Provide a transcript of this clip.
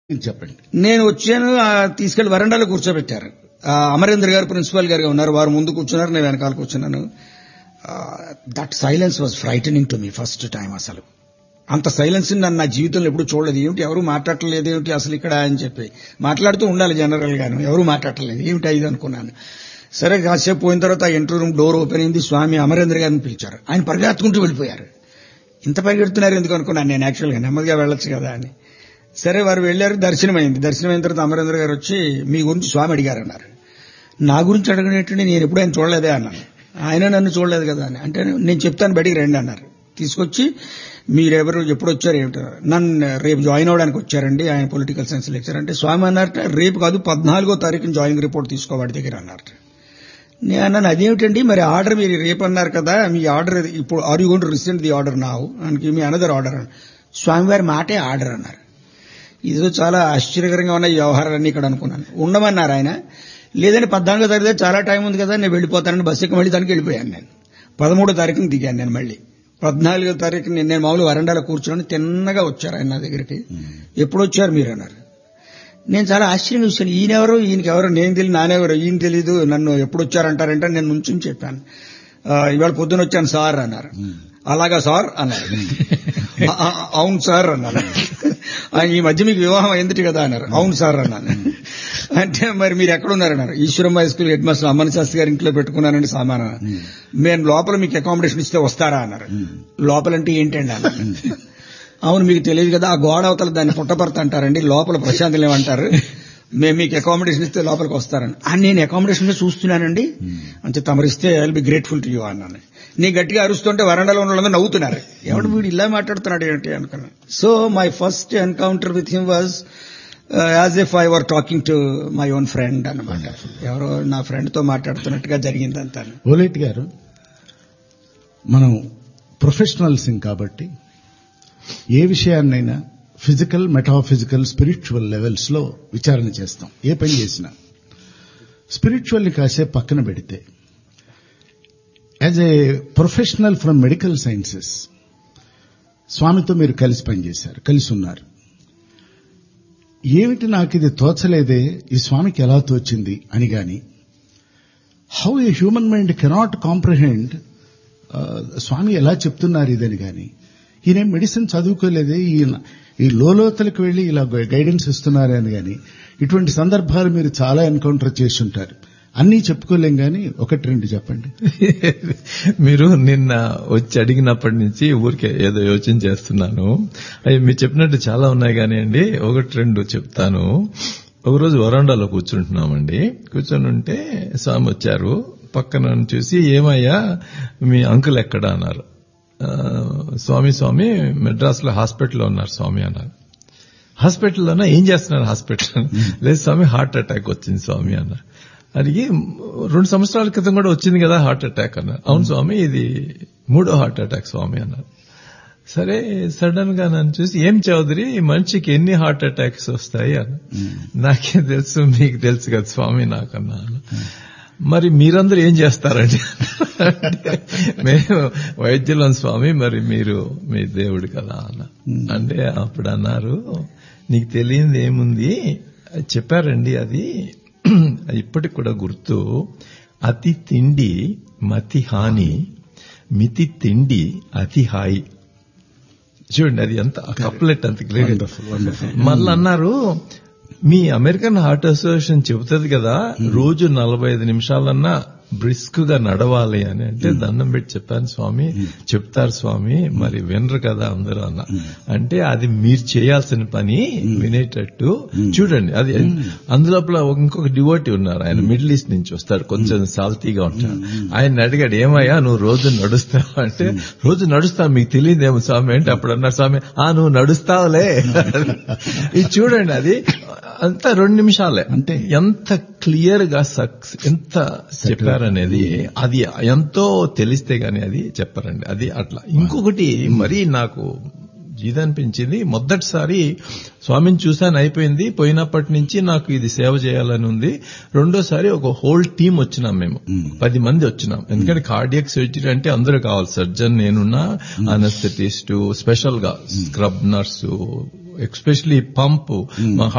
చెప్పండి నేను వచ్చాను ఆ తీసుకెళ్లి వరండాలో కూర్చోబెట్టారు ఆ అమరేంద్ర గారు ప్రిన్సిపాల్ గారుగా ఉన్నారు వారు ముందు కూర్చున్నారు నేను వెనకాల కూర్చున్నాను that silence was frightening to me first time అసలు అంత సైలెన్స్ నన్ను నా జీవితంలో ఎప్పుడు చూడలేదు ఏమిటి ఎవరు మాట్లాడలేదు ఏమిటి అసలు ఇక్కడ అని చెప్పి మాట్లాడుతూ ఉండాలి జనరల్ గాను ఎవరు మాట్లాడలేదు ఏమిటి ఇది అనుకున్నాను సరే కాసేపు పోయిన తర్వాత ఆ ఎంట్రీ రూమ్ డోర్ ఓపెన్ అయింది స్వామి అమరేంద్ర గారిని పిలిచారు ఆయన పరిగెత్తుకుంటూ వెళ్ళిపోయారు ఇంత పరిగెడుతున్నారు ఎందుకు అనుకున్నాను నేను యాక్చువల్గా నెమ్మదిగా వెళ్ళొచ్చు కదా అని సరే వారు వెళ్లారు దర్శనం అయింది దర్శనం అయిన తర్వాత అమరేంద్ర గారు వచ్చి మీ గురించి స్వామి అడిగారు అన్నారు నా గురించి అడగనేటండి నేను ఎప్పుడు ఆయన చూడలేదే అన్నాను ఆయన నన్ను చూడలేదు కదా అని అంటే నేను చెప్తాను బయటికి రండి అన్నారు తీసుకొచ్చి మీరెవరు ఎప్పుడు వచ్చారు ఏమిటారు నన్ను రేపు జాయిన్ అవడానికి వచ్చారండి ఆయన పొలిటికల్ సైన్స్ లెక్చర్ అంటే స్వామి అన్నారట రేపు కాదు పద్నాలుగో తారీఖున జాయినింగ్ రిపోర్ట్ తీసుకోవాడి దగ్గర అన్నారట నేను అన్నాను అదేమిటండి మరి ఆర్డర్ మీరు రేపు అన్నారు కదా మీ ఆర్డర్ ఇప్పుడు are you gonna resend the order now and me another order స్వామివారి మాటే ఆర్డర్ అన్నారు ఇదో చాలా ఆశ్చర్యకరంగా ఉన్న ఈ వ్యవహారాలన్నీ ఇక్కడ అనుకున్నాను ఉండమన్నారు ఆయన లేదంటే పద్నాలుగో తారీఖు చాలా టైం ఉంది కదా నేను వెళ్ళిపోతానని బస్సు ఎక్కి మళ్ళీ దానికి వెళ్ళిపోయాను నేను పదమూడో తారీఖున దిగాను నేను మళ్ళీ పద్నాలుగో తారీఖు నేను నేను మామూలు వరండాలో కూర్చొని తిన్నగా వచ్చారు ఆయన నా దగ్గరికి ఎప్పుడు వచ్చారు మీరు అన్నారు నేను చాలా ఆశ్చర్యంగా చూశాను ఈయనెవరు ఈయనకి ఎవరు నేను తెలియదు నానెవరు ఈయన తెలీదు నన్ను ఎప్పుడు వచ్చారంటారంటే నేను నుంచుని చెప్పాను ఇవాళ పొద్దున వచ్చాను సార్ అన్నారు అలాగా సార్ అన్నారు అవును సార్ అన్నారు ఈ మధ్య మీకు వివాహం అయింది కదా అన్నారు అవును సార్ అన్నాను అంటే మరి మీరు ఎక్కడున్నారన్నారు Eswaram high school head master Amman Sastri గారి ఇంట్లో పెట్టుకున్నానండి సామాన మేము లోపల మీకు అకామిడేషన్ ఇస్తే వస్తారా అన్నారు లోపలంటే ఏంటండి అన్నారు అవును మీకు తెలియదు కదా ఆ గోడ అవతల దాన్ని పుట్టపర్త అంటారండి లోపల ప్రశాంతులు ఏమంటారు మేము మీకు అకామిడేషన్ ఇస్తే లోపలికి వస్తారని నేను అకామిడేషన్ చూస్తున్నానండి అంటే తమరిస్తే I will be grateful to you అన్నాను నీ గట్టిగా అరుస్తుంటే వరండాలో ఉన్న వాళ్ళందరూ నవ్వుతున్నారు ఎవడు వీడు ఇలా మాట్లాడుతున్నాడు ఏంటి అనుకున్నాను so my first encounter with him was as if I were talking to my own friend అనమాట ఎవరో నా ఫ్రెండ్ తో మాట్లాడుతున్నట్టుగా జరిగిందంతా ఓలేట్ గారు మనం ప్రొఫెషనల్స్ కాబట్టి ఏ విషయాన్నైనా ఫిజికల్ మెటాఫిజికల్ స్పిరిచువల్ లెవెల్స్ లో విచారణ చేస్తాం ఏ పని చేసినా స్పిరిచువల్ ని కాసేపు పక్కన పెడితే as a professional from medical sciences స్వామితో మీరు కలిసి పనిచేశారు కలిసి ఉన్నారు ఏమిటి నాకు ఇది తోచలేదే ఈ స్వామికి ఎలా తోచింది అని గాని how a human mind cannot comprehend Swami ఎలా చెప్తున్నారు ఇదని గాని ఈయన మెడిసిన్ చదువుకోలేదే ఈయన ఈ లోలోతలకు వెళ్లి ఇలా గైడెన్స్ ఇస్తున్నారు అని గాని ఇటువంటి సందర్భాలు మీరు చాలా ఎన్కౌంటర్ చేసి ఉంటారు అన్నీ చెప్పుకోలేం గాని ఒకటి రెండు చెప్పండి మీరు నిన్న వచ్చి అడిగినప్పటి నుంచి ఊరికే ఏదో యోచన చేస్తున్నాను అవి మీరు చెప్పినట్టు చాలా ఉన్నాయి కానీ అండి ఒకటి రెండు చెప్తాను ఒకరోజు వరండాలో కూర్చుంటున్నామండి కూర్చొని ఉంటే స్వామి వచ్చారు పక్కన చూసి ఏమయ్యా మీ అంకుల్ ఎక్కడ అన్నారు స్వామి స్వామి మెడ్రాస్ లో హాస్పిటల్లో ఉన్నారు స్వామి అన్నారు హాస్పిటల్లోనా ఏం చేస్తున్నారు హాస్పిటల్ లేదు స్వామి హార్ట్ అటాక్ వచ్చింది స్వామి అన్నారు అడిగి రెండు సంవత్సరాల క్రితం కూడా వచ్చింది కదా హార్ట్ అటాక్ అన్నారు అవును స్వామి ఇది మూడో హార్ట్ అటాక్ స్వామి అన్నారు సరే సడన్ గా నన్ను చూసి ఏం చౌదరి మనిషికి ఎన్ని హార్ట్ అటాక్స్ వస్తాయి అన్న నాకే తెలుసు మీకు తెలుసు కదా స్వామి నాకన్నా మరి మీరందరూ ఏం చేస్తారండి మేము వైద్యులం స్వామి మరి మీరు మీ దేవుడు కదా అన్న అంటే అప్పుడు అన్నారు నీకు తెలియంది ఏముంది చెప్పారండి అది ఇప్పటికి కూడా గుర్తు అతి తిండి మతి హాని మితి తిండి అతి హాయి చూడండి అది ఎంత కప్లెట్ అంత క్లియర్ మళ్ళీ అన్నారు మీ అమెరికన్ హార్ట్ అసోసియేషన్ చెబుతుంది కదా రోజు నలభై ఐదు నిమిషాలన్నా బ్రిస్క్ గా నడవాలి అని అంటే దండం పెట్టి చెప్పాను స్వామి చెప్తారు స్వామి మరి వినరు కదా అందరూ అన్న అంటే అది మీరు చేయాల్సిన పని వినేటట్టు చూడండి అది అందులోపల ఇంకొక డివోటీ ఉన్నారు ఆయన మిడిల్ ఈస్ట్ నుంచి వస్తాడు కొంచెం సాల్తీగా ఉంటాడు ఆయన అడిగాడు ఏమయ్యా నువ్వు రోజు నడుస్తావు అంటే రోజు నడుస్తావు మీకు తెలియదేమో స్వామి అంటే అప్పుడు అన్నారు స్వామి ఆ నువ్వు నడుస్తావులే ఇది చూడండి అది అంతా రెండు నిమిషాలే అంటే ఎంత క్లియర్ గా సక్స్ ఎంత చెప్పారనేది అది ఎంతో తెలిస్తే గాని అది చెప్పారండి అది అట్లా ఇంకొకటి మరీ నాకు ఇదనిపించింది మొదటిసారి స్వామిని చూశాను అయిపోయింది పోయినప్పటి నుంచి నాకు ఇది సేవ చేయాలని ఉంది రెండోసారి ఒక హోల్ టీం వచ్చినాం మేము పది మంది వచ్చినాం ఎందుకంటే కార్డియక్ సర్జరీ అంటే అందరూ కావాలి సర్జన్ నేనున్నా అనస్థెటిస్ట్ స్పెషల్ గా స్క్రబ్ నర్సు ఎక్స్పెషలీ పంప్ మా